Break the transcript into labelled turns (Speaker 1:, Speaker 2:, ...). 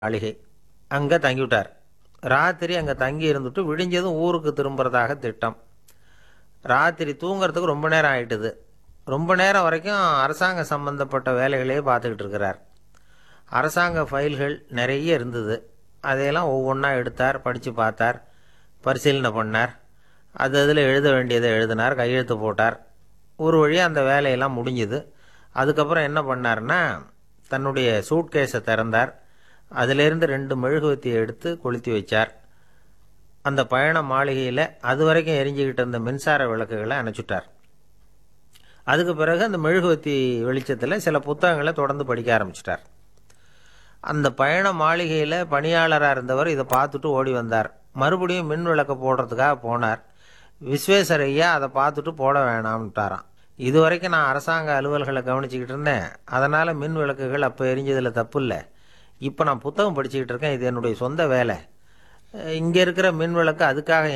Speaker 1: மாளிகை அங்கே தங்கிவிட்டார் ராத்திரி அங்கே தங்கி இருந்துட்டு விடிஞ்சதும் ஊருக்கு திரும்புறதாக திட்டம் ராத்திரி தூங்குறதுக்கு ரொம்ப நேரம் ஆயிட்டுது ரொம்ப நேரம் வரைக்கும் அரசாங்க சம்பந்தப்பட்ட வேலைகளையே பார்த்துக்கிட்டு இருக்கிறார் அரசாங்க ஃபைல்கள் நிறைய இருந்தது அதையெல்லாம் ஒவ்வொன்றா எடுத்தார் படித்து பார்த்தார் பரிசீலனை பண்ணார் அது அதில் எழுத வேண்டியதை எழுதினார் கையெழுத்து போட்டார் ஒரு வழியாக அந்த வேலையெல்லாம் முடிஞ்சுது அதுக்கப்புறம் என்ன பண்ணார்னா தன்னுடைய சூட்கேஸை திறந்தார் அதிலிருந்து ரெண்டு மெழுகுவத்தியை எடுத்து கொளுத்தி வச்சார் அந்த பயண மாளிகையில் அது வரைக்கும் எரிஞ்சுக்கிட்டு இருந்த மின்சார விளக்குகளை அணைச்சுட்டார் அதுக்கு பிறகு அந்த மெழுகுவத்தி வெளிச்சத்தில் சில புத்தகங்களை தொடர்ந்து படிக்க ஆரம்பிச்சிட்டார் அந்த பயண மாளிகையில் பணியாளராக இருந்தவர் இதை பார்த்துட்டு ஓடி வந்தார் மறுபடியும் மின் விளக்க போடுறதுக்காக போனார் விஸ்வேஸ்வர் ஐயா அதை பார்த்துட்டு போட வேணாம்ட்டாராம் இது வரைக்கும் நான் அரசாங்க அலுவல்களை கவனிச்சுக்கிட்டு இருந்தேன் அதனால் மின் விளக்குகள் அப்போ எரிஞ்சதில் தப்பு இல்லை இப்போ நான் புத்தகம் படிச்சுக்கிட்டு இருக்கேன் இது என்னுடைய சொந்த வேலை இங்கே இருக்கிற மின் விளக்கு அதுக்காக